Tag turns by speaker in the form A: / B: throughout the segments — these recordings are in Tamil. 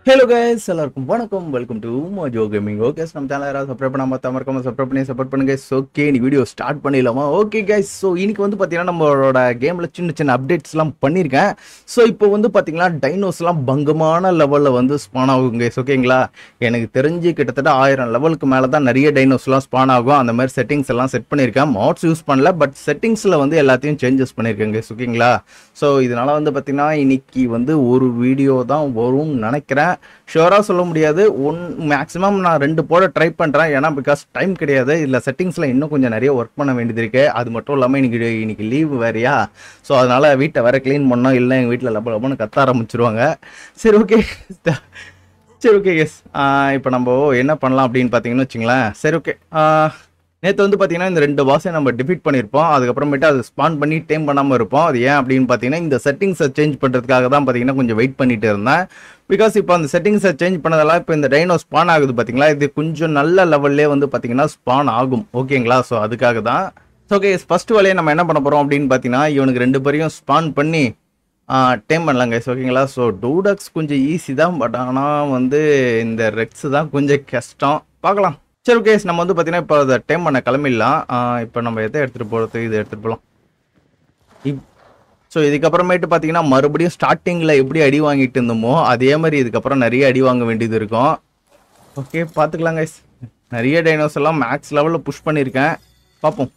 A: ஹலோ கைஸ் எல்லாருக்கும் வணக்கம் welcome to Mojo gaming okay நம்ம சேனல் யாராவது சப்ஸ்கிரைப் பண்ணாம பார்த்தா மறக்காம சப்ஸ்கிரைப் பண்ணி சப்போர்ட் பண்ணுங்க ஓகே நீ வீடியோ ஸ்டார்ட் பண்ணிடலாமா ஓகே கைஸ் ஸோ இன்னைக்கு வந்து பார்த்தீங்கன்னா நம்மளோட கேமில் சின்ன சின்ன அப்டேட்ஸ்லாம் பண்ணியிருக்கேன் ஸோ இப்போ வந்து பார்த்தீங்கன்னா டைனோஸ்லாம் பங்கமான லெவலில் வந்து ஸ்பான் ஆகும் கைஸ் ஓகேங்களா எனக்கு தெரிஞ்சு கிட்டத்தட்ட ஆயிரம் லெவலுக்கு மேலே தான் நிறைய டைனோஸ்லாம் ஸ்பான் ஆகும் அந்த மாதிரி செட்டிங்ஸ் எல்லாம் செட் பண்ணியிருக்கேன் மாட்ஸ் யூஸ் பண்ணல பட் செட்டிங்ஸில் வந்து எல்லாத்தையும் சேஞ்சஸ் பண்ணியிருக்கேன் கைஸ் ஓகேங்களா ஸோ இதனால் வந்து பார்த்தீங்கன்னா இன்னைக்கு வந்து ஒரு வீடியோ தான் வரும்னு நினைக்கிறேன் ஷுவராக சொல்ல முடியாது ஒன் மேக்ஸிமம் நான் ரெண்டு போட ட்ரை பண்ணுறேன் ஏன்னா பிகாஸ் டைம் கிடையாது இதில் செட்டிங்ஸில் இன்னும் கொஞ்சம் நிறைய ஒர்க் பண்ண வேண்டியது இருக்கு அது மட்டும் இல்லாமல் இன்னைக்கு இன்னைக்கு லீவு வேறையா ஸோ அதனால் வீட்டை வேற க்ளீன் பண்ணோம் இல்லை எங்கள் வீட்டில் லப்ப லப்பன்னு கத்த ஆரம்பிச்சிருவாங்க சரி ஓகே சரி ஓகே எஸ் இப்போ நம்ம என்ன பண்ணலாம் அப்படின்னு பார்த்தீங்கன்னு வச்சுங்களேன் சரி ஓகே நேற்று வந்து பார்த்தீங்கன்னா இந்த ரெண்டு பாஸை நம்ம டிஃபீட் பண்ணியிருப்போம் அதுக்கப்புறமேட்டு அது ஸ்பான் பண்ணி டேம் பண்ணாமல் இருப்போம் அது ஏன் அப்படின்னு பார்த்தீங்கன்னா இந்த செட்டிங்ஸை சேஞ்ச் பண்ணுறதுக்காக தான் பார்த்தீங்கன்னா கொஞ்சம் வெயிட் பண்ணிட்டு இருந்தேன் பிகாஸ் இப்போ அந்த செட்டிங்ஸை சேஞ்ச் பண்ணதெல்லாம் இப்போ இந்த டைனோ ஸ்பான் ஆகுது பார்த்தீங்களா இது கொஞ்சம் நல்ல லெவல்லே வந்து பார்த்தீங்கன்னா ஸ்பான் ஆகும் ஓகேங்களா ஸோ அதுக்காக தான் ஓகே ஃபர்ஸ்ட் வேலையை நம்ம என்ன பண்ண போகிறோம் அப்படின்னு பார்த்தீங்கன்னா இவனுக்கு ரெண்டு பேரையும் ஸ்பான் பண்ணி டேம் பண்ணலாங்க கைஸ் ஓகேங்களா ஸோ டூடக்ஸ் கொஞ்சம் ஈஸி தான் பட் ஆனால் வந்து இந்த ரெக்ஸ் தான் கொஞ்சம் கஷ்டம் பார்க்கலாம் சரி ஓகே நம்ம வந்து பார்த்தீங்கன்னா இப்போ அதை டைம் பண்ண கிளம்பிடலாம் இப்போ நம்ம எதை எடுத்துகிட்டு போகிறது இதை எடுத்துகிட்டு போகலாம் இப் ஸோ இதுக்கப்புறமேட்டு பார்த்தீங்கன்னா மறுபடியும் ஸ்டார்டிங்கில் எப்படி அடி வாங்கிட்டு இருந்தோமோ அதே மாதிரி இதுக்கப்புறம் நிறைய அடி வாங்க வேண்டியது இருக்கும் ஓகே பார்த்துக்கலாம் கைஸ் நிறைய டைனோஸ் எல்லாம் மேக்ஸ் லெவலில் புஷ் பண்ணியிருக்கேன் பார்ப்போம்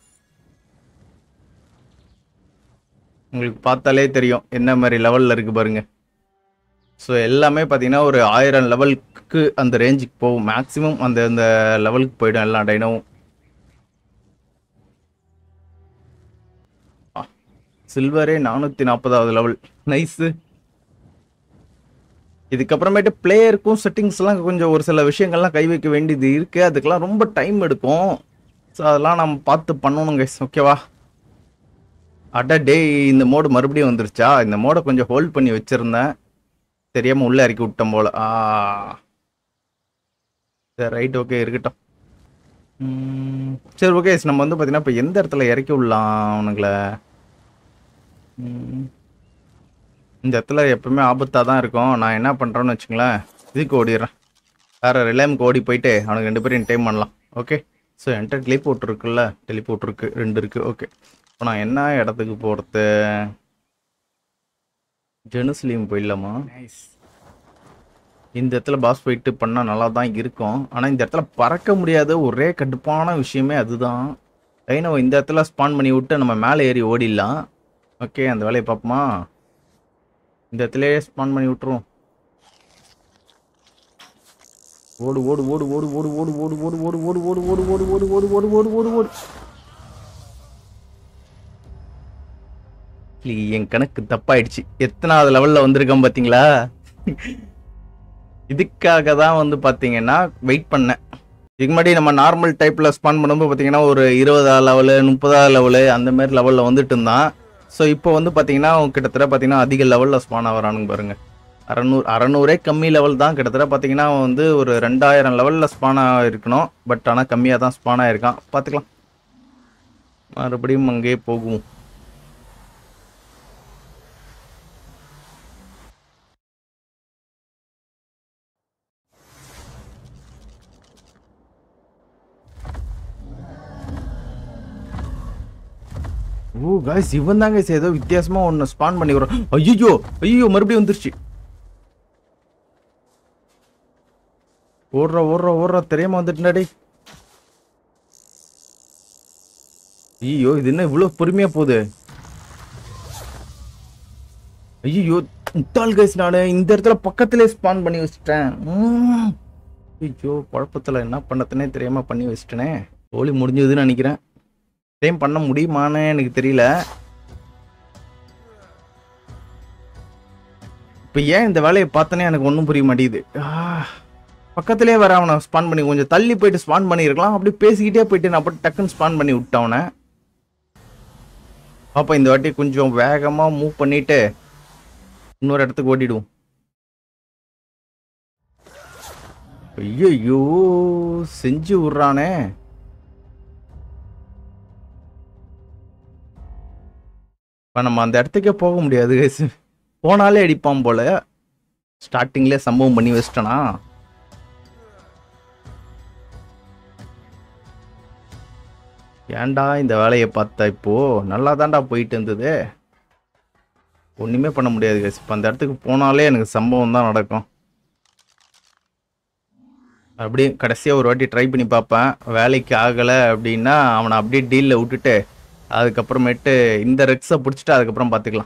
A: உங்களுக்கு பார்த்தாலே தெரியும் என்ன மாதிரி லெவலில் இருக்குது பாருங்க ஸோ எல்லாமே பார்த்தீங்கன்னா ஒரு ஆயிரம் லெவலுக்கு அந்த ரேஞ்சுக்கு போகும் மேக்ஸிமம் அந்த அந்த லெவலுக்கு போயிடும் எல்லா டைனோவும் சில்வரே நானூற்றி நாற்பதாவது லெவல் நைஸு இதுக்கப்புறமேட்டு பிளேயருக்கும் செட்டிங்ஸ்லாம் கொஞ்சம் ஒரு சில விஷயங்கள்லாம் கை வைக்க வேண்டியது இருக்குது அதுக்கெல்லாம் ரொம்ப டைம் எடுக்கும் ஸோ அதெல்லாம் நம்ம பார்த்து பண்ணணும் கைஸ் ஓகேவா அட டே இந்த மோடு மறுபடியும் வந்துருச்சா இந்த மோடை கொஞ்சம் ஹோல்ட் பண்ணி வச்சுருந்தேன் தெரியாமல் உள்ளே இறக்கி விட்டோம் போல் ஆ சரி ரைட் ஓகே இருக்கட்டும் ம், சரி ஓகே நம்ம வந்து பார்த்தீங்கன்னா இப்போ எந்த இடத்துல இறக்கி விடலாம் அவனுங்களை ம், இந்த இடத்துல எப்பவுமே ஆபத்தாக தான் இருக்கும் நான் என்ன பண்ணுறேன்னு வச்சுங்களேன் இதுக்கு ஓடிடுறேன் வேறு ரிலையமுக்கு ஓடி போயிட்டு அவனுக்கு ரெண்டு பேரும் டைம் பண்ணலாம் ஓகே ஸோ என்கிட்ட டெலிபோர்ட் இருக்குல்ல டெலிபோர்ட் இருக்கு ரெண்டு இருக்குது ஓகே இப்போ நான் என்ன இடத்துக்கு போகிறது ஜெனுஸ்லீம் போயிடலாமா இந்த இடத்துல பாஸ் போயிட்டு பண்ணால் நல்லா தான் இருக்கும் ஆனால் இந்த இடத்துல பறக்க முடியாத ஒரே கடுப்பான விஷயமே அதுதான் டைனோ இந்த இடத்துல ஸ்பான் பண்ணி விட்டு நம்ம மேலே ஏறி ஓடிடலாம் ஓகே அந்த வேலையை பார்ப்போமா இந்த இடத்துலயே ஸ்பான் பண்ணி விட்டுருவோம் ஓடு ஓடு ஓடு ஓடு ஓடு ஓடு ஓடு ஓடு ஓடு ஓடு ஓடு ஓடு ஓடு ஓடு ஓடு ஓடு ஓடு ஓடு ஓடு இல்ல, என் கணக்கு தப்பாயிடுச்சு எத்தனாவது லெவல்ல வந்திருக்கேன் பாத்தீங்களா இதுக்காக தான் வந்து பாத்தீங்கன்னா வெயிட் பண்ணேன் இதுக்கு முன்னாடி நம்ம நார்மல் டைப்ல ஸ்பான் பண்ணும்போது பாத்தீங்கன்னா ஒரு இருபதாவது லெவலு முப்பதாவது லெவலு அந்த மாதிரி லெவல்ல வந்துட்டு இருந்தான் ஸோ இப்போ வந்து பாத்தீங்கன்னா அவன் கிட்டத்தட்ட பாத்தீங்கன்னா அதிக லெவல்ல ஸ்பான் ஆகிறானுங்க பாருங்க அறநூறு அறநூறே கம்மி லெவல் தான் கிட்டத்தட்ட பார்த்தீங்கன்னா அவன் வந்து ஒரு ரெண்டாயிரம் லெவலில் ஸ்பான் இருக்கணும் பட் ஆனால் கம்மியாக தான் ஸ்பான் ஆயிருக்கான் பார்த்துக்கலாம் மறுபடியும் அங்கேயே போகும் ஓ காய்ஸ் இவன் தாங்க ஏதோ வித்தியாசமா ஒன்று ஸ்பான் பண்ணி வரும் ஐயோ ஐயோ மறுபடியும் வந்துருச்சு ஓடுற ஓடுற ஓடுற தெரியாம வந்துட்டுனாடி ஐயோ இது என்ன இவ்வளோ பொறுமையா போகுது ஐயோ முட்டாள் கைஸ் நானு இந்த இடத்துல பக்கத்திலே ஸ்பான் பண்ணி வச்சிட்டேன் உம். ஐயோ குழப்பத்துல என்ன பண்ணதுன்னே தெரியாம பண்ணி வச்சிட்டேனே கோழி முடிஞ்சதுன்னு நினைக்கிறேன் டைம் பண்ண முடியுமான்னு எனக்கு தெரியல இப்போ ஏன் இந்த வேலையை பார்த்தனே எனக்கு ஒன்றும் புரிய மாட்டேங்குது ஆ, பக்கத்திலே வர அவனை ஸ்பான் பண்ணி கொஞ்சம் தள்ளி போயிட்டு ஸ்பான் பண்ணியிருக்கலாம் அப்படியே பேசிக்கிட்டே போயிட்டு நான் அப்படி டக்குன்னு ஸ்பான் பண்ணி விட்டேன் அவனை அப்போ இந்த வாட்டி கொஞ்சம் வேகமாக மூவ் பண்ணிட்டு இன்னொரு இடத்துக்கு ஓடிடுவோம் ஐயோ செஞ்சு விட்றானே இப்போ நம்ம அந்த இடத்துக்கே போக முடியாது guys. போனாலே அடிப்பான் போல ஸ்டார்டிங்லேயே சம்பவம் பண்ணி வச்சிட்டனா ஏன்டா இந்த வேலையை பார்த்தா இப்போ நல்லா தான்டா போயிட்டு இருந்தது ஒன்றுமே பண்ண முடியாது guys. இப்போ அந்த இடத்துக்கு போனாலே எனக்கு சம்பவம் தான் நடக்கும் அப்படியே கடைசியாக ஒரு வாட்டி ட்ரை பண்ணி பார்ப்பேன் வேலைக்கு ஆகலை அப்படின்னா அவனை அப்படியே டீலில் விட்டுட்டு அதுக்கப்புறமேட்டு இந்த ரெக்ஸை பிடிச்சிட்டு அதுக்கப்புறம் பார்த்துக்கலாம்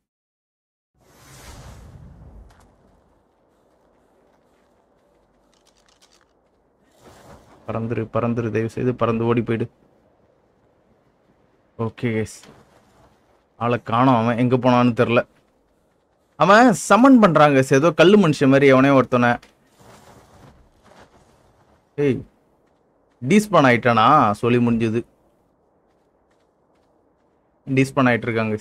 A: பறந்துரு பறந்துரு தயவு செய்து பறந்து ஓடி போயிடு ஓகே கேஸ் ஆளை காணோம் அவன் எங்கே போனான்னு தெரில அவன் சமன் பண்ணுறாங்க ஏதோ கல்லு மனுஷன் மாதிரி எவனே ஒருத்தனை ஏய் டீஸ்பான் ஆயிட்டானா சொல்லி முடிஞ்சது டீஸ்பான் ஆயிட்டு இருக்காங்க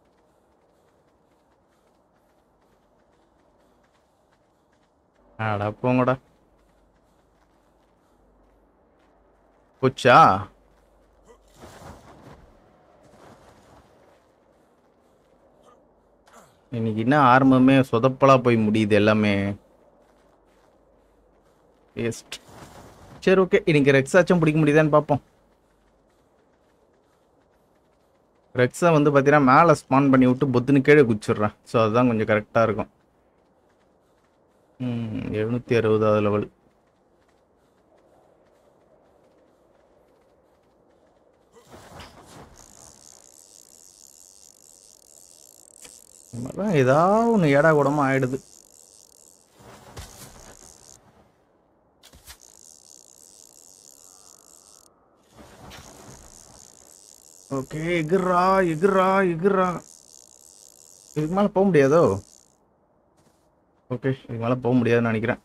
A: ஆடா போங்கடா போச்சா இன்னைக்கு என்ன ஆரம்பமே சொதப்பலா போய் முடியுது எல்லாமே வேஸ்ட் சரி ஓகே இன்னைக்கு ரெக்ஸாச்சும் பிடிக்க முடியுதான்னு பார்ப்போம் ரெக்ஸை வந்து பார்த்தீங்கன்னா மேலே ஸ்பான் பண்ணி விட்டு பொத்துன்னு கீழே குச்சிடுறேன் ஸோ அதுதான் கொஞ்சம் கரெக்டாக இருக்கும் எழுநூற்றி அறுபதாவது லெவல் ஏதாவது ஒன்று ஏடா கூடமா ஆயிடுது ஓகே எகுறா எகுறா எகுறா இதுக்கு மேலே போக முடியாதோ ஓகே இதுக்கு மேலே போக முடியாதுன்னு நினைக்கிறேன்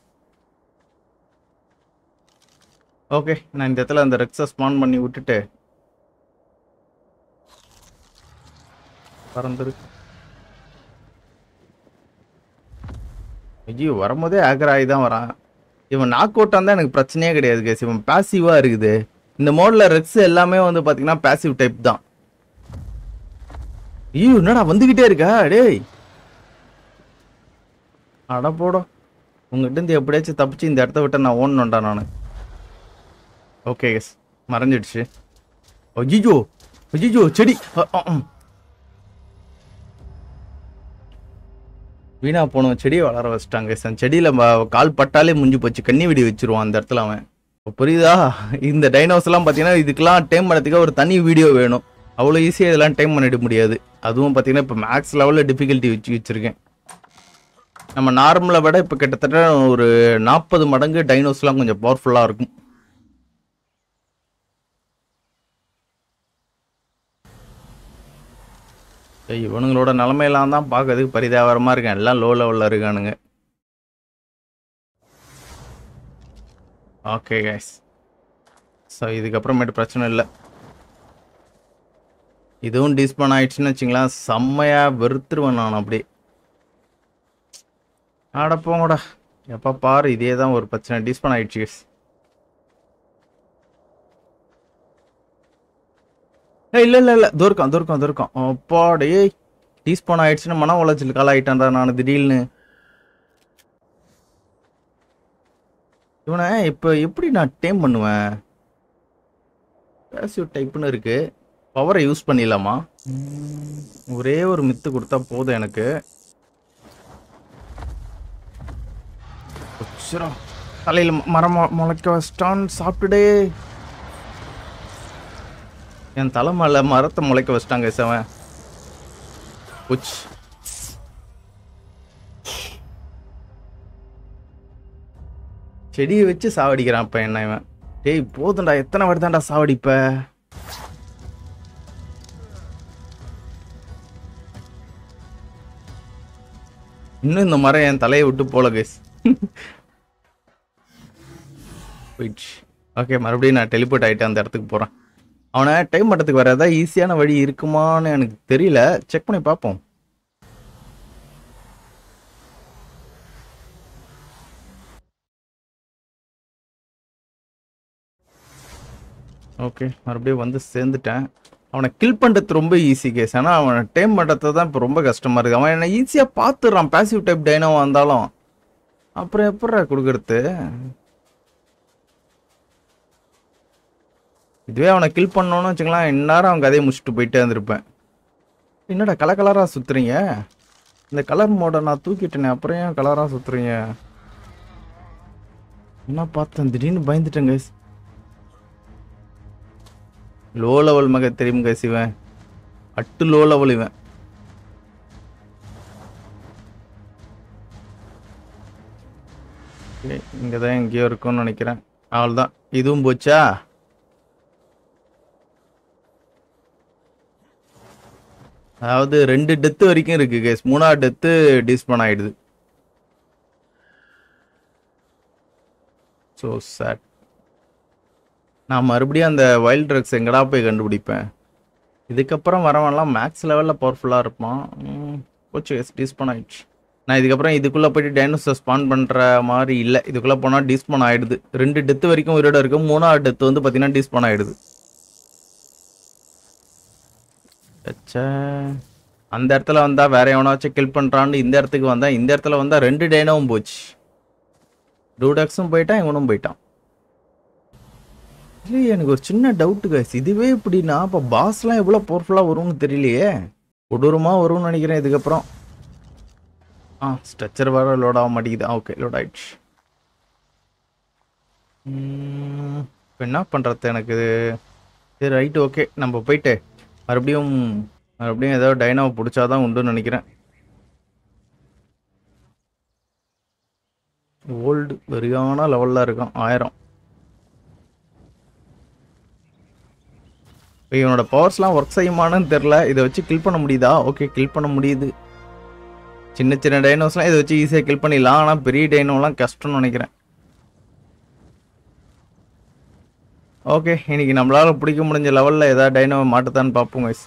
A: ஓகே நான் இந்த இடத்துல அந்த ரெக்ஸை ஸ்பான் பண்ணி விட்டுட்டு பறந்துரு ஐயோ வரும்போதே ஆகராகி தான் வரான் இவன் நாக் அவுட் தான் எனக்கு பிரச்சனையே கிடையாது கேஸ் இவன் பாசிவாக இருக்குது இந்த மோடில் ரெக்ஸ் எல்லாமே வந்து பார்த்தீங்கன்னா பாசிவ் டைப் தான் ஐயோ என்னடா வந்துக்கிட்டே இருக்கா டேய் அட போடும் உங்ககிட்ட இருந்து எப்படியாச்சும் தப்பிச்சு இந்த இடத்த விட்டு நான் ஓடணும்டா நான் ஓகே எஸ் மறைஞ்சிடுச்சு ஐயோ ஐயோ செடி அ, அ, ம். வீணா போனவன் செடியை வளர வச்சிட்டாங்க அந்த செடியில ம- கால் பட்டாலே முடிஞ்சு போச்சு கண்ணி வெடி வச்சிருவான் அந்த இடத்துல அவன் இப்ப புரியுதா இந்த டைனோஸ் எல்லாம் பாத்தீங்கன்னா இதுக்கெல்லாம் டைம் பண்ணதுக்கு ஒரு தனி வீடியோ வேணும் அவ்வளோ ஈஸியாக இதெல்லாம் டைம் பண்ணிட முடியாது அதுவும் பார்த்தீங்கன்னா இப்போ மேக்ஸ் லெவலில் டிஃபிகல்ட்டி வச்சு வச்சிருக்கேன் நம்ம நார்மலை விட இப்போ கிட்டத்தட்ட ஒரு நாற்பது மடங்கு டைனோஸ்லாம் கொஞ்சம் பவர்ஃபுல்லாக இருக்கும் ஏய், இவனுங்களோட நிலமையெல்லாம் தான் பார்க்கறதுக்கு பரிதாபரமாக இருக்கேன் எல்லாம் லோ லெவலில் இருக்கானுங்க ஓகே கைஸ் ஸோ இதுக்கப்புறமேட்டு பிரச்சனை இல்லை இதுவும் டிஸ்பான் ஆயிடுச்சுன்னு வச்சுங்களேன் செம்மையாக வெறுத்துருவேன் நான் அப்படியே ஆட போங்கடா எப்போ பாரு இதே தான் ஒரு பிரச்சனை டிஸ்பான் ஆயிடுச்சு guys. ஏய் இல்லை இல்லை இல்லை தூர்க்கம் தூர்க்கம் தூர்க்கம் அப்பாடே டீஸ்பான் ஆயிடுச்சுன்னு மன உளைச்சல் கால ஆயிட்டான்டா நான் திடீர்னு இவனை இப்போ எப்படி நான் டேம் பண்ணுவேன் பேசிவ் டைப்னு இருக்கு பவரை யூஸ் பண்ணிடலாமா ம், ஒரே ஒரு மித்து கொடுத்தா போதும் எனக்கு உச்சிரா. தலையில ம- மரம் மொ- முளைக்க வச்சிட்டான் சாப்பிட்டுடே என் தலை மேல மரத்தை முளைக்க வச்சிட்டாங்க அவன் உச் செடியை வச்சு சாவடிக்கிறான் இப்ப என்ன இவன் டேய் போதும்டா எத்தனை வாட்டி தான்டா சாவடிப்ப இன்னும் இந்த மரம் என் தலையை விட்டு போல கைஸ் போயிடுச்சு ஓகே மறுபடியும் நான் டெலிபோர்ட் ஆகிட்டு அந்த இடத்துக்கு போகிறேன் அவனை டைம் பண்ணுறதுக்கு வேறு ஏதாவது ஈஸியான வழி இருக்குமான்னு எனக்கு தெரியல செக் பண்ணி பார்ப்போம் ஓகே மறுபடியும் வந்து சேர்ந்துட்டேன் அவனை கில் பண்ணுறது ரொம்ப ஈஸி கேஸ் ஆனால் அவனை டைம் பண்ணுறது தான் இப்போ ரொம்ப கஷ்டமாக இருக்குது அவன் என்னை ஈஸியாக பார்த்துடுறான் பாசிவ் டைப் டைனோவாக இருந்தாலும் அப்புறம் எப்படா கொடுக்கறது இதுவே அவனை கில் பண்ணோன்னு வச்சுக்கலாம் இந்நேரம் அவன் கதையை முடிச்சுட்டு போயிட்டே இருந்திருப்பேன் என்னடா கலர் கலராக சுத்துறீங்க இந்த கலர் மோட நான் தூக்கிட்டேனே அப்புறம் ஏன் கலராக சுத்துறீங்க என்ன பார்த்தேன் திடீர்னு பயந்துட்டேன் கைஸ் லோ லெவல் மக தெரியும் கைஸ் இவன் அட்டு லோ லெவல் இவன் இங்கே தான் எங்கேயோ இருக்கும்னு நினைக்கிறேன் அவ்வளோதான் இதுவும் போச்சா அதாவது ரெண்டு டெத்து வரைக்கும் இருக்கு கேஸ் மூணாவது டெத்து டிஸ்பன் ஆயிடுது ஸோ சேட் நான் மறுபடியும் அந்த வைல்ட் ட்ரக்ஸ் எங்கடா போய் கண்டுபிடிப்பேன் இதுக்கப்புறம் வரவன்லாம் மேக்ஸ் லெவலில் பவர்ஃபுல்லாக இருப்பான் ம், போச்சு கேஸ் டிஸ்பன் ஆயிடுச்சு நான் இதுக்கப்புறம் இதுக்குள்ளே போயிட்டு டைனோசர் ஸ்பான் பண்ணுற மாதிரி இல்லை இதுக்குள்ளே போனால் டிஸ்பன் ஆயிடுது ரெண்டு டெத்து வரைக்கும் உயிரோட இருக்கும் மூணாவது டெத்து வந்து பார்த்தீங்கன்னா டிஸ்பன் ஆயிடுது ச்சே. அந்த இடத்துல வந்தா வேற எவனாச்சும் கில் பண்றான்னு இந்த இடத்துக்கு வந்தா இந்த இடத்துல வந்தா ரெண்டு டைனோவும் போச்சு டூடக்ஸும் போயிட்டான் இவனும் போயிட்டான் இல்லையே எனக்கு ஒரு சின்ன டவுட் கைஸ் இதுவே இப்படின்னா அப்போ பாஸ்லாம் எவ்வளோ பவர்ஃபுல்லாக வரும்னு தெரியலையே கொடூரமாக வரும்னு நினைக்கிறேன் இதுக்கப்புறம் ஆ ஸ்ட்ரக்சர் வர லோட் ஆக மாட்டேங்குது ஓகே லோட் ஆயிடுச்சு இப்போ என்ன பண்ணுறது எனக்கு சரி ரைட்டு ஓகே நம்ம போயிட்டு மறுபடியும் மறுபடியும் ஏதோ டைனாவை பிடிச்சாதான் உண்டுன்னு நினைக்கிறேன் ஓல்டு வெறியான லெவலில் இருக்கான் ஆயிரம் இப்போ இவனோட பவர்ஸ்லாம் ஒர்க் செய்யுமான்னு தெரில இதை வச்சு கில் பண்ண முடியுதா ஓகே கில் பண்ண முடியுது சின்ன சின்ன டைனோஸ்லாம் இதை வச்சு ஈஸியாக கில் பண்ணிடலாம் ஆனால் பெரிய டைனோலாம் கஷ்டம்னு நினைக்கிறேன் ஓகே இன்னைக்கு நம்மளால பிடிக்க முடிஞ்ச லெவலில் ஏதாவது டைனோவை மாட்டுதான்னு பார்ப்போம் guys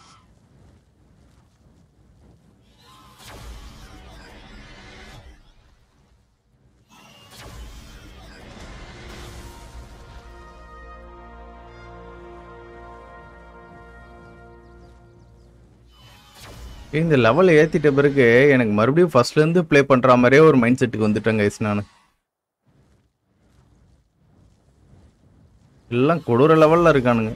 A: இந்த லெவல் ஏற்றிட்ட பிறகு எனக்கு மறுபடியும் ஃபர்ஸ்ட்லேருந்து ப்ளே பண்ணுற மாதிரியே ஒரு மைண்ட் செட்டுக்கு வந்துட்டேன் கைஸ் நான் எல்லாம் கொடூர லெவலில் இருக்கானுங்க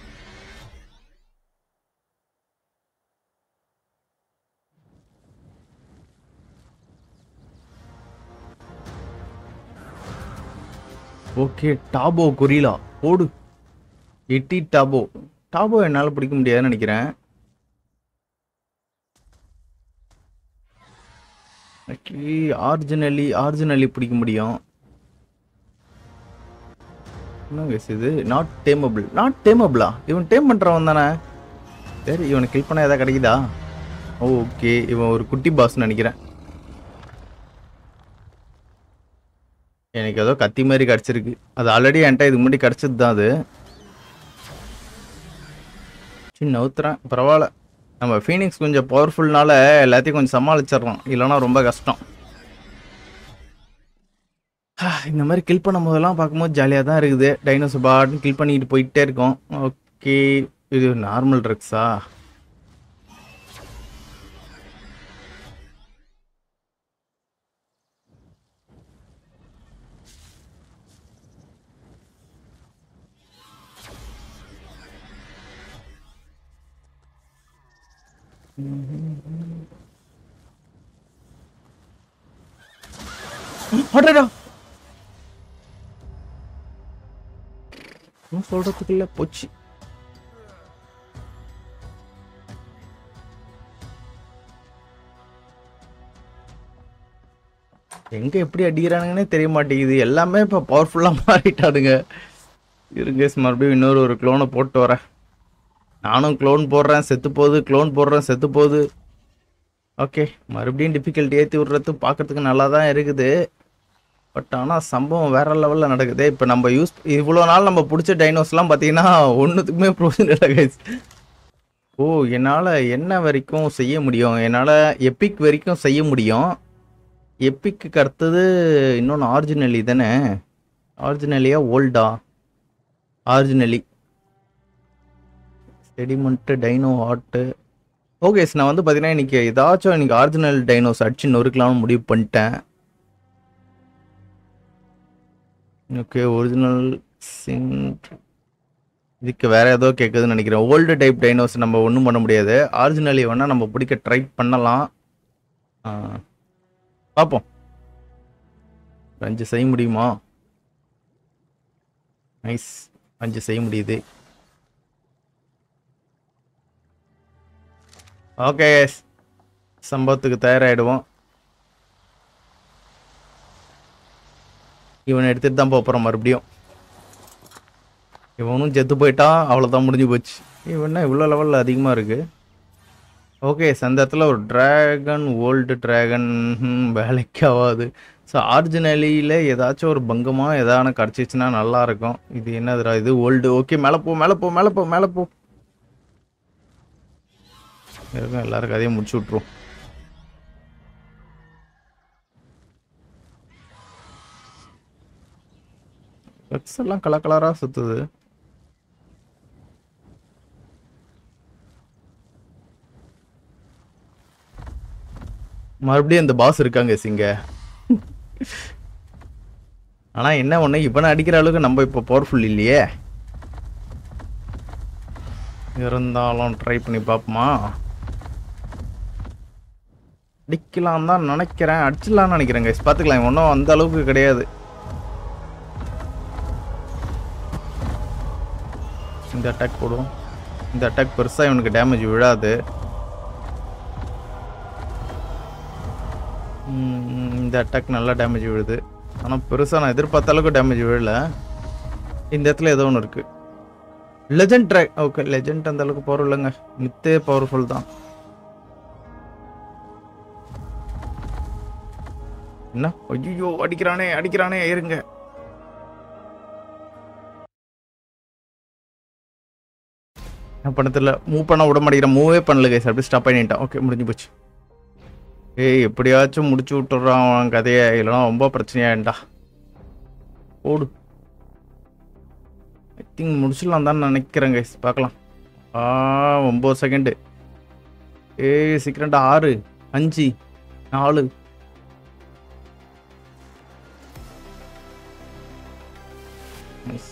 A: ஓகே டாபோ கொரிலா போடு எட்டி டாபோ டாபோ என்னால் பிடிக்க முடியாதுன்னு நினைக்கிறேன் ஆர்ஜினலி ஆர்ஜினலி பிடிக்க முடியும் என்ன guys இது நாட் டேமபிள் நாட் டேமபிளா இவன் டேம் பண்றவன் தானே சரி இவனை கில் பண்ண ஏதாவது கிடைக்குதா ஓகே இவன் ஒரு குட்டி பாஸ் நினைக்கிறேன் எனக்கு ஏதோ கத்தி மாதிரி கிடச்சிருக்கு அது ஆல்ரெடி என்கிட்ட இதுக்கு முன்னாடி கிடச்சது தான் அது சின்ன நவுத்துறேன் பரவாயில்ல நம்ம ஃபீனிக்ஸ் கொஞ்சம் பவர்ஃபுல்னால எல்லாத்தையும் கொஞ்சம் சமாளிச்சிடலாம் இல்லைன்னா ரொம்ப கஷ்டம் இந்த மாதிரி கில் பண்ணும் போதெல்லாம் பார்க்கும்போது ஜாலியாக தான் இருக்குது டைனோசர் பாட்னு கில் பண்ணிட்டு போயிட்டே இருக்கோம் ஓகே இது நார்மல் ட்ரக்ஸா அடடா இன்னும் சொல்றதுக்கு இல்ல போச்சு எங்க எப்படி அடிக்கிறானுங்கன்னே தெரிய மாட்டேங்குது எல்லாமே இப்ப பவர்ஃபுல்லா மாறிட்டானுங்க இருங்க மறுபடியும் இன்னொரு ஒரு க்ளோனை போட்டு வரேன் நானும் க்ளோன் போடுறேன் செத்து போகுது க்ளோன் போடுறேன் செத்து போகுது ஓகே மறுபடியும் டிஃபிகல்ட்டி ஏற்றி விட்றது பார்க்கறதுக்கு நல்லா தான் இருக்குது பட் ஆனால் சம்பவம் வேற லெவலில் நடக்குது இப்போ நம்ம யூஸ் இவ்வளோ நாள் நம்ம பிடிச்ச டைனோஸ்லாம் பார்த்தீங்கன்னா ஒன்றுத்துக்குமே ப்ரோஜனம் இல்லை கைஸ் ஓ என்னால் என்ன வரைக்கும் செய்ய முடியும் என்னால் எப்பிக் வரைக்கும் செய்ய முடியும் எப்பிக்கு அடுத்தது இன்னொன்று ஆரிஜினலி தானே ஆரிஜினலியா ஓல்டா originally sediment dino hot okay நான் வந்து பார்த்தீங்கன்னா இன்னைக்கு ஏதாச்சும் இன்னைக்கு ஆரிஜினல் டைனோஸ் அடிச்சு நொறுக்கலாம்னு முடிவு பண்ணிட்டேன் ஓகே ஒரிஜினல் சின்ட் இதுக்கு வேற ஏதோ கேட்குதுன்னு நினைக்கிறேன் ஓல்டு டைப் டைனோஸ் நம்ம ஒன்றும் பண்ண முடியாது ஆரிஜினலி வேணால் நம்ம பிடிக்க ட்ரை பண்ணலாம் ஆ, பார்ப்போம் அஞ்சு செய்ய முடியுமா நைஸ் அஞ்சு செய்ய முடியுது ஓகே சம்பவத்துக்கு தயாராகிடுவோம் இவனை எடுத்துட்டு தான் போகிறோம் மறுபடியும் இவனும் செத்து போயிட்டான் அவ்வளோதான் முடிஞ்சு போச்சு இவன் இவ்வளோ லெவலில் அதிகமாக இருக்கு ஓகே அந்த இடத்துல ஒரு டிராகன் ஓல்டு டிராகன் வேலைக்கு ஆகாது ஸோ ஆரிஜினலியில் ஏதாச்சும் ஒரு பங்கமாக எதான கிடச்சிச்சுன்னா நல்லா இருக்கும் இது என்னதுடா இது ஓல்டு ஓகே மேலே போ மேலே போ மேலே போ மேலே போ இருக்கும் எல்லாருக்கும் அதையும் முடிச்சு விட்ருவோம் வெக்ஸ் எல்லாம் கலர் கலரா சுத்துது மறுபடியும் இந்த பாஸ் இருக்காங்க சிங்க ஆனா என்ன ஒண்ணு இவனை அடிக்கிற அளவுக்கு நம்ம இப்போ பவர்ஃபுல் இல்லையே இருந்தாலும் ட்ரை பண்ணி பார்ப்போமா அடிக்கலாம் தான் நினைக்கிறேன் அடிச்சிடலாம்னு நினைக்கிறேன் guys. பார்த்துக்கலாம் ஒன்றும் அந்த அளவுக்கு கிடையாது இந்த அட்டாக் போடுவோம் இந்த அட்டாக் பெருசா இவனுக்கு டேமேஜ் விழாது ம், இந்த அட்டாக் நல்லா டேமேஜ் விழுது ஆனால் பெருசாக நான் எதிர்பார்த்த அளவுக்கு டேமேஜ் விழல இந்த இடத்துல ஏதோ ஒன்று இருக்கு லெஜெண்ட் ட்ராக் ஓகே லெஜெண்ட் அந்த அளவுக்கு பவர் இல்லைங்க மித்தே பவர்ஃபுல் தான் என்ன ஐயோ அடிக்கிறானே அடிக்கிறானே இருங்க என்ன பண்ண தெரியல மூவ் பண்ண விட மாட்டேங்கிறேன் மூவே பண்ணல கைஸ் அப்படியே ஸ்டாப் பண்ணிட்டான் ஓகே முடிஞ்சு போச்சு ஏய் எப்படியாச்சும் முடிச்சு விட்டுறான் அவன் கதையை இல்லைனா ரொம்ப பிரச்சனையாயிண்டா ஓடு ஐ திங்க் முடிச்சிடலாம் தான் நினைக்கிறேன் கைஸ் பார்க்கலாம் ஆ ஒம்பது செகண்டு ஏய் சீக்கிரண்டா ஆறு அஞ்சு நாலு நைஸ்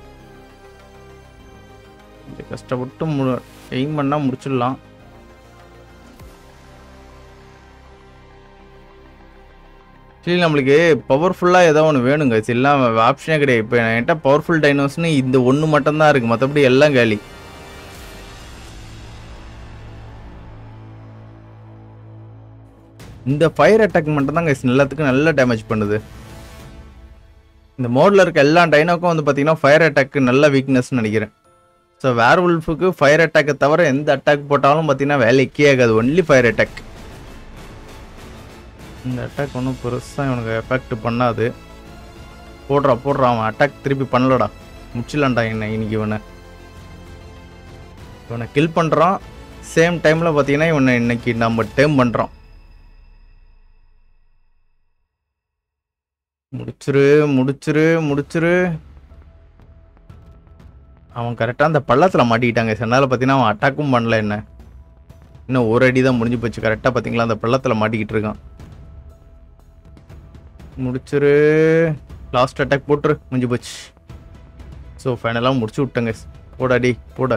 A: கொஞ்சம் கஷ்டப்பட்டு மு எய்ம் பண்ணால் முடிச்சிடலாம் சரி நம்மளுக்கு பவர்ஃபுல்லாக ஏதோ ஒன்று வேணுங்க இது எல்லாம் ஆப்ஷனே கிடையாது இப்போ என்கிட்ட பவர்ஃபுல் டைனோஸ்னு இந்த ஒன்று மட்டும்தான் இருக்குது மற்றபடி எல்லாம் காலி இந்த ஃபயர் அட்டாக் மட்டும் தான் எல்லாத்துக்கும் நல்ல டேமேஜ் பண்ணுது இந்த மோடில் இருக்க எல்லா டைனோக்கும் வந்து பார்த்தீங்கன்னா ஃபயர் அட்டாக்கு நல்ல வீக்னஸ்னு நினைக்கிறேன் ஸோ வேர் உல்ஃபுக்கு ஃபயர் அட்டாக்கை தவிர எந்த அட்டாக் போட்டாலும் பார்த்தீங்கன்னா வேலைக்கே ஆகாது ஒன்லி ஃபயர் அட்டாக் இந்த அட்டாக் ஒன்றும் பெருசாக இவனுக்கு எஃபெக்ட் பண்ணாது போடுறா போடுறா அவன் அட்டாக் திருப்பி பண்ணலடா முடிச்சிடலான்டா என்ன இன்னைக்கு இவனை இவனை கில் பண்ணுறான் சேம் டைமில் பார்த்தீங்கன்னா இவனை இன்னைக்கு நம்ம டேம் பண்ணுறோம் முடிச்சிரு முடிச்சிரு முடிச்சிரு அவன் கரெக்டாக அந்த பள்ளத்தில் மாட்டிக்கிட்டாங்க அதனால பார்த்தீங்கன்னா அவன் அட்டாக்கும் பண்ணல என்ன இன்னும் ஒரு அடி தான் முடிஞ்சு போச்சு கரெக்டாக பார்த்தீங்களா அந்த பள்ளத்தில் மாட்டிக்கிட்டு இருக்கான் முடிச்சிரு லாஸ்ட் அட்டாக் போட்டுரு முடிஞ்சு போச்சு ஸோ ஃபைனலாக முடிச்சு விட்டேங்க போடா டி போட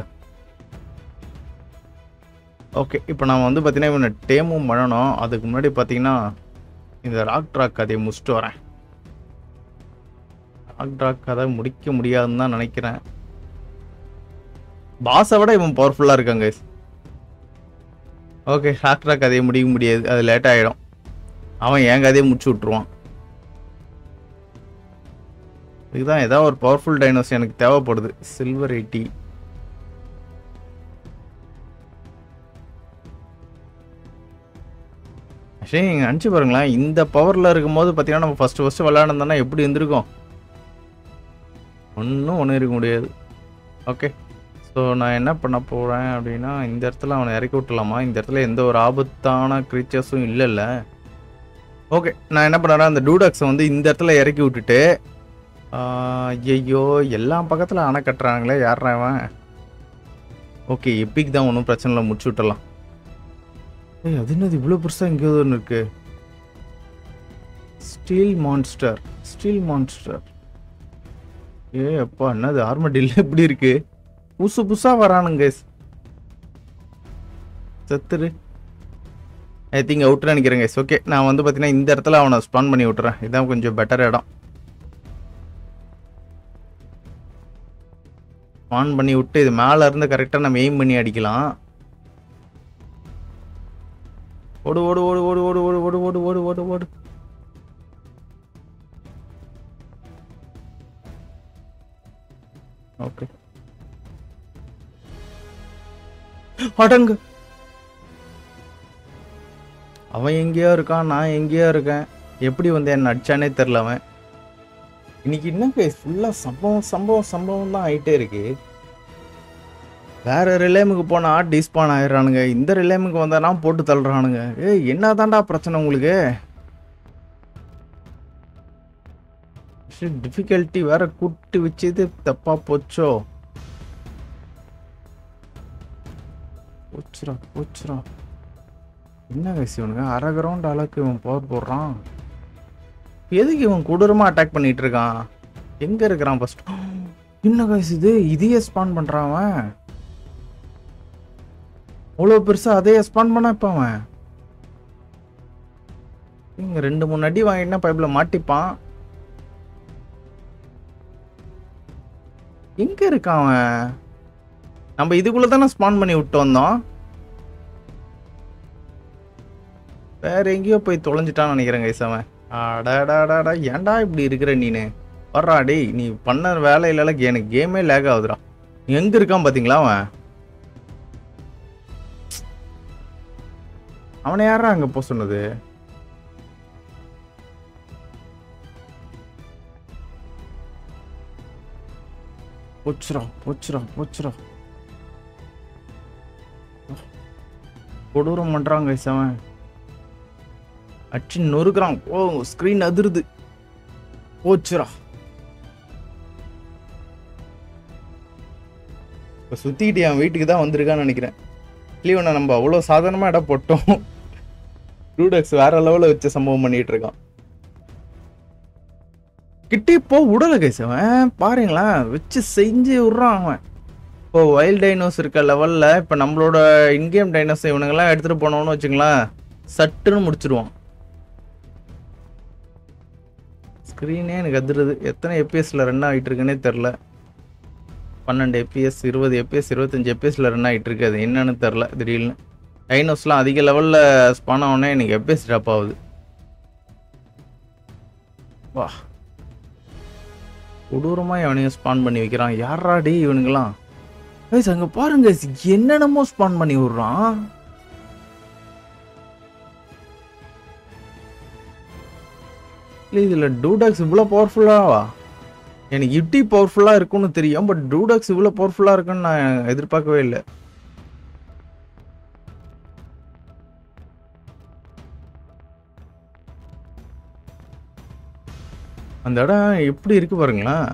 A: ஓகே இப்போ நான் வந்து பார்த்தீங்கன்னா இவனை டேமும் பண்ணணும் அதுக்கு முன்னாடி பார்த்தீங்கன்னா இந்த ராக் ட்ராக் கதையை முடிச்சுட்டு வரேன் ராக் ட்ராக் கதை முடிக்க முடியாதுன்னு தான் நினைக்கிறேன் பாஸை விட இவன் பவர்ஃபுல்லாக இருக்காங்க ஓகே ராக் ட்ராக் கதையை முடிக்க முடியாது அது லேட் ஆகிடும் அவன் என் கதையை முடிச்சு விட்ருவான் இதுதான் ஏதாவது ஒரு பவர்ஃபுல் டைனோஸ் எனக்கு தேவைப்படுது சில்வர் எயிட்டி ஆக்சுவலி நீங்கள் நினச்சி பாருங்களேன் இந்த பவரில் இருக்கும்போது பார்த்தீங்கன்னா நம்ம ஃபஸ்ட்டு ஃபஸ்ட்டு விளையாடுந்தோன்னா எப்படி இருந்திருக்கும் ஒன்றும் ஒன்றும் இருக்க முடியாது ஓகே ஸோ நான் என்ன பண்ண போகிறேன் அப்படின்னா இந்த இடத்துல அவனை இறக்கி விட்டுலாமா இந்த இடத்துல எந்த ஒரு ஆபத்தான க்ரீச்சர்ஸும் இல்லைல்ல ஓகே நான் என்ன பண்ணுறேன் அந்த டூடாக்ஸை வந்து இந்த இடத்துல இறக்கி விட்டுட்டு ஐயோ எல்லா பக்கத்தில் அணை கட்டுறாங்களே யாரா அவன் ஓகே எப்பிக் தான் ஒன்றும் பிரச்சனை இல்லை முடிச்சு விட்டுலாம் ஏய் அது என்னது இவ்வளோ பெருசாக இங்கே ஒன்று இருக்கு ஸ்டீல் மான்ஸ்டர் ஸ்டீல் மான்ஸ்டர் ஏ அப்பா என்னது ஆர்மடியில் எப்படி இருக்கு புதுசு புதுசா வரானுங்க guys. செத்துரு ஐ திங்க் அவுட்ரு நினைக்கிறேன் guys ஓகே நான் வந்து பார்த்தீங்கன்னா இந்த இடத்துல அவனை ஸ்பான் பண்ணி விட்டுறேன் இதான் கொஞ்சம் பெட்டர் இடம் ஆன் பண்ணி விட்டு இது மேல இருந்து கரெக்டாக நம்ம எய்ம் பண்ணி அடிக்கலாம் ஓடு ஓடு ஓடு ஓடு ஓடு ஓடு ஓடு ஓடு ஓடு ஓடு ஓடு ஓகே அடங்கு அவன் எங்கேயோ இருக்கான் நான் எங்கேயோ இருக்கேன் எப்படி வந்து என்ன அடிச்சானே தெரில அவன் இன்னைக்கு என்ன ஃபுல்லாக சம்பவம் சம்பவம் சம்பவம் தான் ஆயிட்டே இருக்கு வேற ரிலேமுக்கு போனா டிஸ்பான் ஆயிடுறானுங்க இந்த ரிலேமுக்கு வந்தானா போட்டு தள்ளுறானுங்க ஏய் என்ன தாண்டா பிரச்சனை உங்களுக்கு டிஃபிகல்ட்டி வேற கூட்டு வச்சது தப்பா போச்சோ போச்சுரா போச்சுரா என்ன வயசு இவனுங்க அரை கிரவுண்ட் அளவுக்கு இவன் பவர் போடுறான் எதுக்கு இவன் கொடூரமா அட்டாக் பண்ணிட்டு இருக்கான் எங்க இருக்கிறான் ஃபர்ஸ்ட் என்ன வயசு இது இதையே ஸ்பான் பண்றான் அவன் அவ்வளோ பெருசா அதையே ஸ்பான் பண்ண இப்ப அவன் இங்க ரெண்டு மூணு அடி வாங்கினா பைப்ல மாட்டிப்பான் எங்க இருக்கான் அவன் நம்ம இதுக்குள்ள தானே ஸ்பான் பண்ணி விட்டு வந்தோம் வேற எங்கேயோ போய் தொலைஞ்சிட்டான்னு நினைக்கிறேன் கைஸ் அவன் அடாடாடாடா ஏன்டா இப்படி இருக்கிற நீனு வர்றா டேய் நீ பண்ண வேலையில எனக்கு கேமே லேக் ஆகுதுடா நீ எங்க இருக்கான் பாத்தீங்களா அவன் அவனை யாரா அங்க போக சொன்னது போச்சுரா போச்சுரா போச்சுரா கொடூரம் பண்றாங்க guys அவன் அச்சு நொறுக்குறான் ஓ ஸ்கிரீன் அதிருது போச்சுரா இப்போ சுத்திக்கிட்டு என் வீட்டுக்கு தான் வந்திருக்கான்னு நினைக்கிறேன் லீவனை நம்ம அவ்வளோ சாதாரணமாக இடம் போட்டோம் ரூடக்ஸ் வேற லெவலில் வச்சு சம்பவம் பண்ணிட்டு இருக்கான் கிட்டே போ விடல கைஸ் அவன் பாருங்களேன் வச்சு செஞ்சு விட்றான் அவன் இப்போ வைல்ட் டைனோஸ் இருக்க லெவலில் இப்போ நம்மளோட இன்கேம் டைனோஸ் இவனுங்கெல்லாம் எடுத்துகிட்டு போனோம்னு வச்சுங்களேன் சட்டுன்னு முடிச்சிருவான் ஸ்க்ரீனே எனக்கு அதிருது எத்தனை எபிஎஸ்ல ரன் ஆகிட்டு இருக்குன்னே தெரில பன்னெண்டு எபிஎஸ் இருபது எபிஎஸ் இருபத்தஞ்சு எபிஎஸ்ல ரன் ஆகிட்டு இருக்கு அது என்னன்னு தெரில திடீர்னு டைனோஸ்லாம் அதிக லெவலில் ஸ்பான் ஆனோடனே எனக்கு எபிஎஸ் ட்ராப் ஆகுது வா கொடூரமாக எவனையும் ஸ்பான் பண்ணி வைக்கிறான் யாரா டே இவனுங்களாம் guys அங்க பாருங்க என்னென்னமோ ஸ்பான் பண்ணி விடுறான் இல்லை இதில் டூடாக்ஸ் இவ்வளோ பவர்ஃபுல்லாவா எனக்கு இட்டி பவர்ஃபுல்லாக இருக்கும்னு தெரியும் பட் டூடாக்ஸ் இவ்வளோ பவர்ஃபுல்லாக இருக்குன்னு நான் எதிர்பார்க்கவே இல்லை அந்த இடம் எப்படி இருக்கு பாருங்களேன்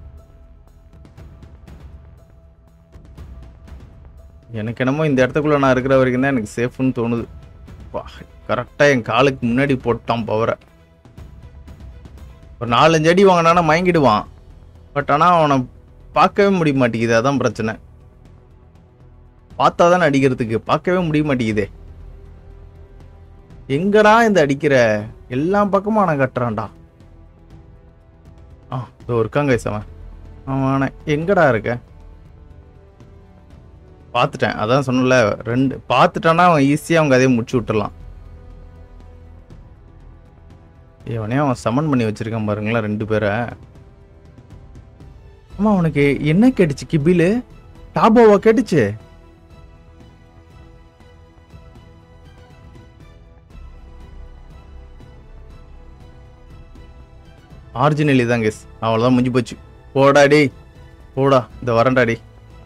A: எனக்கு என்னமோ இந்த இடத்துக்குள்ள நான் இருக்கிற வரைக்கும் தான் எனக்கு சேஃப்னு தோணுது கரெக்டாக என் காலுக்கு முன்னாடி போட்டான் பவரை ஒரு நாலஞ்சு அடி வாங்கினானா மயங்கிடுவான் பட் ஆனால் அவனை பார்க்கவே முடிய மாட்டேங்குது அதான் பிரச்சனை பார்த்தா தானே அடிக்கிறதுக்கு பார்க்கவே முடிய மாட்டேங்குதே எங்கடா இந்த அடிக்கிற எல்லா பக்கமும் அவனை கட்டுறான்டா ஆ இதோ இருக்காங்க guys அவன் அவன் எங்கடா இருக்க பார்த்துட்டேன் அதான் சொன்னல ரெண்டு பார்த்துட்டானா அவன் ஈஸியாக அவங்க அதே முடிச்சு விட்டுறலாம் இவனே அவன் சமன் பண்ணி வச்சிருக்கான் பாருங்களேன் ரெண்டு பேரை ஆமா அவனுக்கு என்ன கேட்டுச்சு கிபிலு டாபோவா கேட்டுச்சு ஆரிஜினலி தான் கேஸ் அவ்வளோதான் முடிஞ்சு போச்சு போடா டேய் போடா இந்த வரண்டா டேய்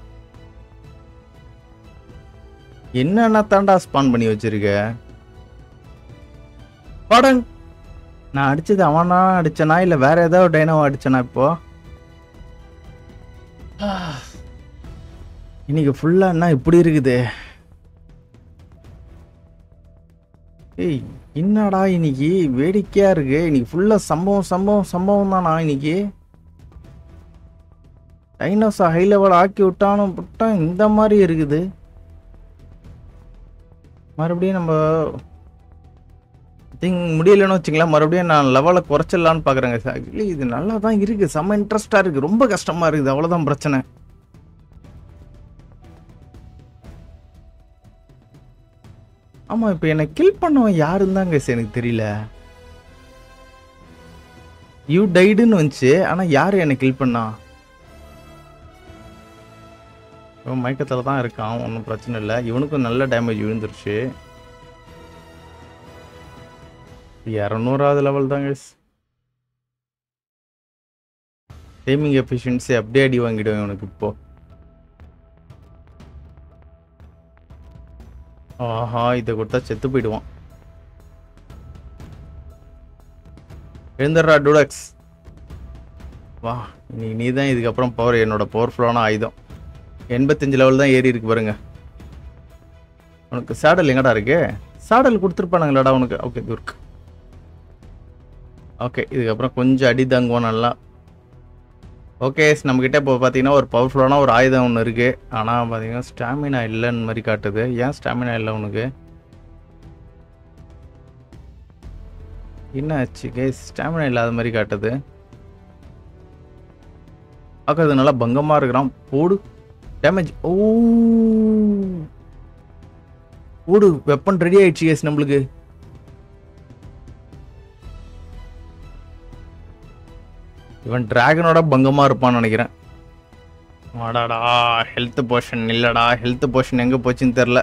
A: என்னென்ன தாண்டா ஸ்பான் பண்ணி வச்சிருக்க படங் நான் அடிச்சது அவனா அடிச்சனா இல்ல வேற ஏதாவது டைனோவா அடிச்சனா இப்போ இன்னைக்கு ஃபுல்லா என்ன இப்படி இருக்குது ஏய் என்னடா இன்னைக்கு வேடிக்கையா இருக்கு இன்னைக்கு ஃபுல்லா சம்பவம் சம்பவம் சம்பவம் தானா இன்னைக்கு டைனோஸை ஹை லெவல் ஆக்கி விட்டானும் விட்டா இந்த மாதிரி இருக்குது மறுபடியும் நம்ம திங்க் முடியலன்னு வச்சுங்களேன் மறுபடியும் நான் லெவலை குறைச்சிடலான்னு பார்க்குறேங்க ஆக்சுவலி இது நல்லா தான் இருக்குது செம்ம இன்ட்ரெஸ்டாக இருக்குது ரொம்ப கஷ்டமாக இருக்குது அவ்வளோதான் பிரச்சனை ஆமாம் இப்போ என்னை கில் பண்ணவன் யாருன்னு தான் guys எனக்கு தெரியல யூ டைடுன்னு வந்துச்சு ஆனால் யார் என்னை கில் பண்ணா இவன் மயக்கத்தில் தான் இருக்கான் ஒன்றும் பிரச்சனை இல்லை இவனுக்கும் நல்ல டேமேஜ் விழுந்துருச்சு இரநூறாவது லெவல் தான் guys டைமிங் எஃபிஷியன்சி அப்படியே அடி வாங்கிடுவேன் இவனுக்கு இப்போ ஆஹா இதை கொடுத்தா செத்து போயிடுவான் எழுந்துடுறா டூடக்ஸ் வா நீ நீ தான் இதுக்கப்புறம் பவர் என்னோட பவர்ஃபுல்லான ஆயுதம் எண்பத்தஞ்சு லெவல் தான் ஏறி இருக்கு பாருங்க உனக்கு சேடல் எங்கடா இருக்கு சேடல் கொடுத்துருப்பானுங்களாடா உனக்கு ஓகே இது இருக்கு ஓகே இதுக்கப்புறம் கொஞ்சம் அடி தாங்குவோம் நல்லா ஓகே நம்மக்கிட்ட இப்போ பார்த்தீங்கன்னா ஒரு பவர்ஃபுல்லான ஒரு ஆயுதம் ஒன்று இருக்குது ஆனால் பார்த்தீங்கன்னா ஸ்டாமினா இல்லைன்னு மாதிரி காட்டுது ஏன் ஸ்டாமினா இல்லை உனக்கு என்ன ஆச்சு கேஸ் ஸ்டாமினா இல்லாத மாதிரி காட்டுது பார்க்கறது நல்லா பங்கமாக இருக்கிறான் போடு டேமேஜ் ஓ போடு வெப்பன் ரெடி ஆயிடுச்சு கேஸ் நம்மளுக்கு இவன் டிராகனோட பங்கமாக இருப்பான்னு நினைக்கிறேன் வாடாடா ஹெல்த் போர்ஷன் இல்லடா ஹெல்த் போர்ஷன் எங்கே போச்சுன்னு தெரில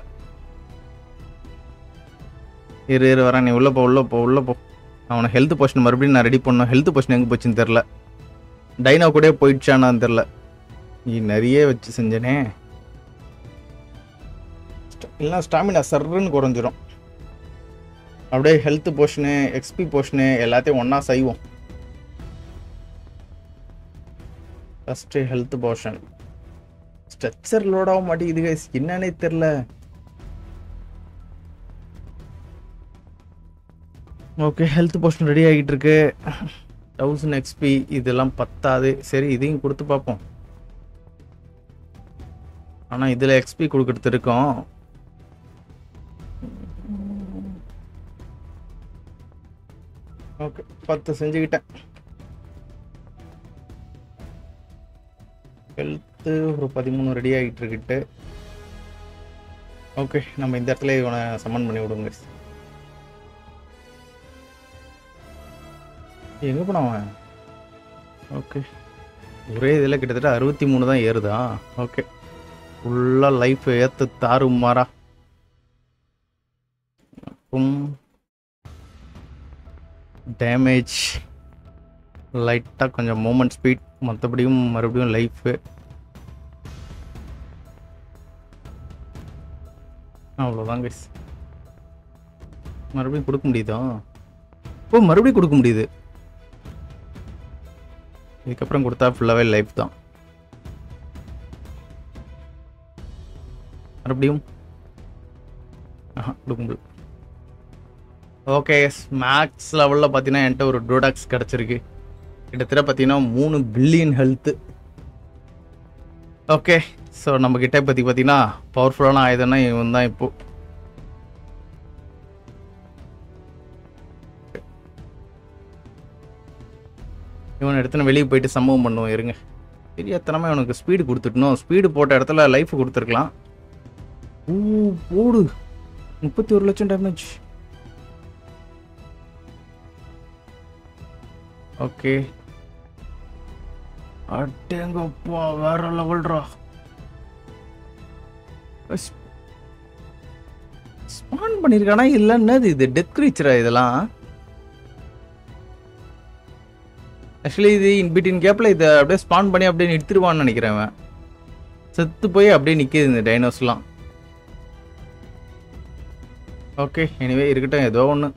A: இரு இரு வரேன் நீ உள்ள போ உள்ள போ உள்ள போ அவனை ஹெல்த் போர்ஷன் மறுபடியும் நான் ரெடி பண்ணோம் ஹெல்த் போர்ஷன் எங்கே போச்சுன்னு தெரில டைனோ கூட போயிடுச்சானான்னு தெரில நீ நிறைய வச்சு செஞ்சனே இல்லைனா ஸ்டாமினா சர்ன்னு குறைஞ்சிரும் அப்படியே ஹெல்த் போர்ஷனு எக்ஸ்பி போர்ஷனு எல்லாத்தையும் ஒன்றா செய்வோம் first health portion structure load ஆக மாட்டேங்குது guys. என்னன்னே தெரில ஓகே ஹெல்த் போர்ஷன் ரெடி ஆகிட்டு இருக்கு தௌசண்ட் எக்ஸ்பி இதெல்லாம் பத்தாது சரி இதையும் கொடுத்து பார்ப்போம் ஆனால் இதில் எக்ஸ்பி கொடுக்கறது இருக்கோம் ஓகே பத்து செஞ்சுக்கிட்டேன் ஹெல்த்து ஒரு பதிமூணு ரெடி ஆகிட்டு இருக்கிட்டு ஓகே நம்ம இந்த இடத்துல இவனை சம்மன் பண்ணி விடுங்க எங்கே போனவன் ஓகே ஒரே இதில் கிட்டத்தட்ட அறுபத்தி மூணு தான் ஏறுதா ஓகே ஃபுல்லாக லைஃப் ஏற்று தாறுமாறா அப்புறம் டேமேஜ் லைட்டாக கொஞ்சம் மூமெண்ட் ஸ்பீட் மற்றபடியும் மறுபடியும் லைஃபு அவ்வளோதான் கைஸ் மறுபடியும் கொடுக்க முடியுதா ஓ மறுபடியும் கொடுக்க முடியுது இதுக்கப்புறம் கொடுத்தா ஃபுல்லாகவே லைஃப் தான் மறுபடியும் ஆஹா கொடுக்க முடியும் ஓகே மேக்ஸ் லெவலில் பார்த்தீங்கன்னா என்கிட்ட ஒரு ப்ரோடக்ட்ஸ் கிடச்சிருக்கு கிட்டத்தட்ட பார்த்தீங்கன்னா மூணு பில்லியன் ஹெல்த்து ஓகே ஸோ நம்ம கிட்ட பற்றி பார்த்தீங்கன்னா பவர்ஃபுல்லான ஆயுதம்னா இவன் தான் இப்போ இவன் எடுத்துன்னு வெளியே போயிட்டு சம்பவம் பண்ணுவோம் இருங்க தெரியாதனமா இவனுக்கு ஸ்பீடு கொடுத்துட்டணும் ஸ்பீடு போட்ட இடத்துல லைஃப் கொடுத்துருக்கலாம் ஊ போடு முப்பத்தி ஒரு லட்சம் டேமேஜ் ஓகே அட்டேங்கப்பா வேற லெவல்ரா ஸ்பான் பண்ணியிருக்கானா இல்லை என்னது இது டெத் கிரீச்சரா இதெல்லாம் ஆக்சுவலி இது இன் பிட்வீன் கேப்பில் இதை அப்படியே ஸ்பான் பண்ணி அப்படியே நிறுத்திடுவான்னு நினைக்கிறேன் அவன் செத்து போய் அப்படியே நிற்கிது இந்த டைனோஸ்லாம் ஓகே எனிவே இருக்கட்டும் ஏதோ ஒன்று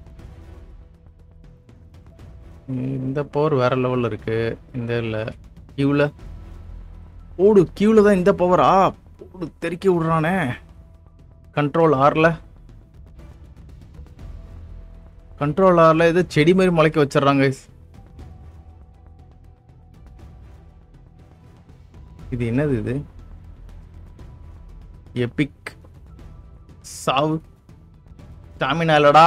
A: இந்த பவர் வேற லெவலில் இருக்கு இந்த இல்லை கியூவில் ஓடு கியூவில் தான் இந்த பவரா ஓடு தெறிக்கி விடுறானே கண்ட்ரோல் ஆரில் கண்ட்ரோல் ஆரில் ஏதோ செடி மாதிரி முளைக்க வச்சிடுறாங்க guys. இது என்னது இது எபிக் சாவு ஸ்டாமினா இல்லடா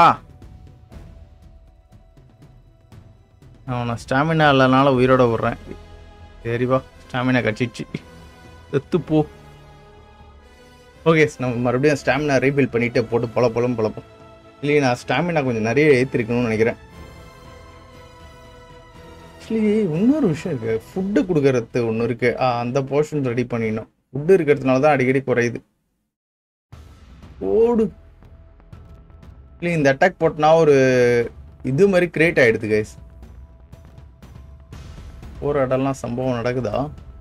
A: அவனை ஸ்டாமினா இல்லைனால உயிரோட விட்றேன் சரிப்பா ஸ்டாமினா கட்சிச்சு செத்து போ ஓகே நம்ம மறுபடியும் ஸ்டாமினா ரீபில் பண்ணிட்டு போட்டு பொல பொலம் பொழப்போம் இல்லையே நான் ஸ்டாமினா கொஞ்சம் நிறைய ஏற்றிருக்கணும்னு நினைக்கிறேன் ஆக்சுவலி இன்னொரு விஷயம் இருக்கு ஃபுட்டு கொடுக்கறது ஒன்று இருக்கு ஆ, அந்த போர்ஷன் ரெடி பண்ணிடணும் ஃபுட்டு இருக்கிறதுனால தான் அடிக்கடி குறையுது ஓடு இல்லை இந்த அட்டாக் போட்டனா ஒரு இது மாதிரி கிரியேட் ஆயிடுது கைஸ் போகிற இடம்லாம் சம்பவம் நடக்குதா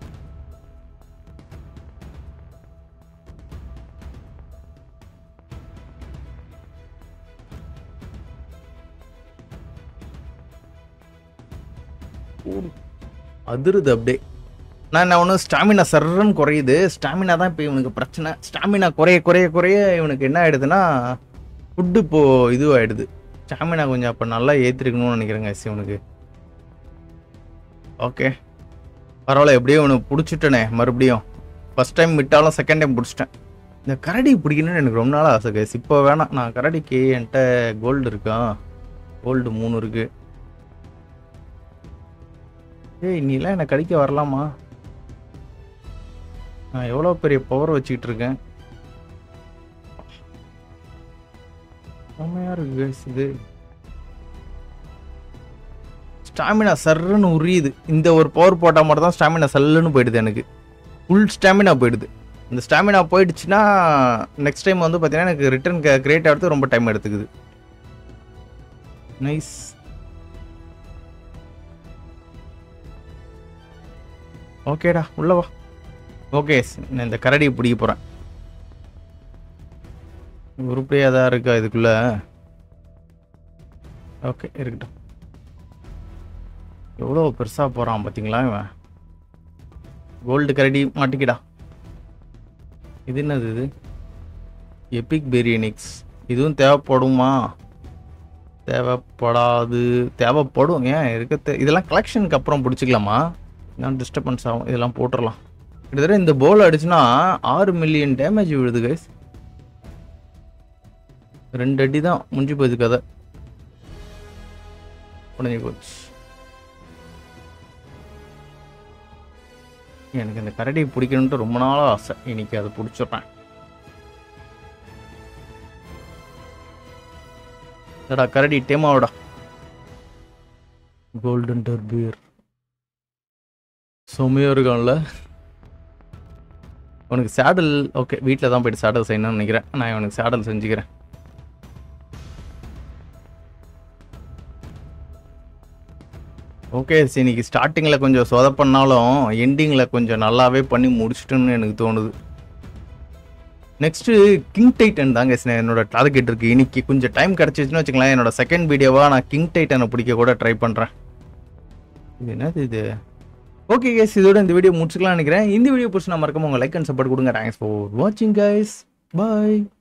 A: ஓடு. அதிருது அப்படியே நான் என்ன ஒன்று ஸ்டாமினா சர்றன்னு குறையுது ஸ்டாமினா தான் இப்போ இவனுக்கு பிரச்சனை ஸ்டாமினா குறைய குறைய குறைய இவனுக்கு என்ன ஆயிடுதுன்னா ஃபுட்டு இப்போ இதுவாகிடுது ஸ்டாமினா கொஞ்சம் அப்போ நல்லா ஏற்றிருக்கணும்னு நினைக்கிறேங்க எஸ் இவனுக்கு ஓகே பரவாயில்ல எப்படியோ இவனுக்கு பிடிச்சிட்டனே மறுபடியும் ஃபர்ஸ்ட் டைம் விட்டாலும் செகண்ட் டைம் பிடிச்சிட்டேன் இந்த கரடி பிடிக்கணும்னு எனக்கு ரொம்ப நாள் ஆசை கைஸ் இப்போ வேணாம் நான் கரடிக்கு என்கிட்ட கோல்டு இருக்கா கோல்டு மூணு இருக்கு ஏய் நீலாம் என்னை கடிக்க வரலாமா நான் எவ்வளோ பெரிய பவர் வச்சுக்கிட்டு இருக்கேன் செம்மையா இருக்கு guys இது ஸ்டாமினா சர்ன்னு உரியுது இந்த ஒரு பவர் போட்டால் மட்டும் தான் ஸ்டாமினா சல்லுன்னு போயிடுது எனக்கு ஃபுல் ஸ்டாமினா போயிடுது இந்த ஸ்டாமினா போயிடுச்சுன்னா நெக்ஸ்ட் டைம் வந்து பார்த்தீங்கன்னா எனக்கு ரிட்டர்ன் கிரியேட் ஆகிறது ரொம்ப டைம் எடுத்துக்குது நைஸ் ஓகேடா உள்ள வா ஓகே நான் இந்த கரடியை பிடிக்க போகிறேன் உருப்படியாக தான் இருக்கா இதுக்குள்ள ஓகே இருக்கட்டும் எவ்வளோ பெருசாக போகிறான் பார்த்தீங்களா இவன் கோல்டு கரடி மாட்டிக்கிடா இது என்னது இது எபிக் பெரியனிக்ஸ் இதுவும் தேவைப்படுமா தேவைப்படாது தேவைப்படும் ஏன் இருக்க தே- இதெல்லாம் கலெக்ஷனுக்கு அப்புறம் பிடிச்சிக்கலாமா நான் டிஸ்டர்பன்ஸ் ஆகும் இதெல்லாம் போட்டுடலாம் கிட்டத்தட்ட இந்த போல் அடிச்சுன்னா ஆறு மில்லியன் டேமேஜ் விழுது கைஸ் ரெண்டு அடி தான் முடிஞ்சு போகுது கதை உடஞ்சி போச்சு எனக்கு இந்த கரடியை பிடிக்கணுன்ட்டு ரொம்ப நாளாக ஆசை இன்னைக்கு அதை பிடிச்சிடுறேன் என்னடா கரடி டேமாவோடா கோல்டன் டர்பியர் செம்மையாக இருக்கான்ல உனக்கு சேடல் ஓகே வீட்டில் தான் போயிட்டு சேடல் செய்யணும்னு நினைக்கிறேன் நான் இவனுக்கு சேடல் செஞ்சுக்கிறேன் ஓகே சரி இன்னைக்கு ஸ்டார்டிங்கில் கொஞ்சம் சொதப்பண்ணாலும் எண்டிங்கில் கொஞ்சம் நல்லாவே பண்ணி முடிச்சிட்டோன்னு எனக்கு தோணுது நெக்ஸ்ட்டு கிங் டைட்டன் தாங்க சரி, என்னோட டார்கெட் இருக்கு இன்னைக்கு கொஞ்சம் டைம் கிடச்சிச்சுன்னு வச்சுக்கலாம் என்னோட செகண்ட் வீடியோவாக நான் கிங் டைட்டனை பிடிக்க கூட ட்ரை பண்ணுறேன் இது என்னது இது ஓகே கைஸ் இதோட இந்த வீடியோ முடிச்சுக்கலாம்னு நினைக்கிறேன் இந்த வீடியோ பிடிச்சி நான் மறக்காம உங்கள் லைக் அண்ட் சப்போர்ட் கொடுங்க தேங்க்ஸ் ஃபார் வாட்சிங் கைஸ் பாய்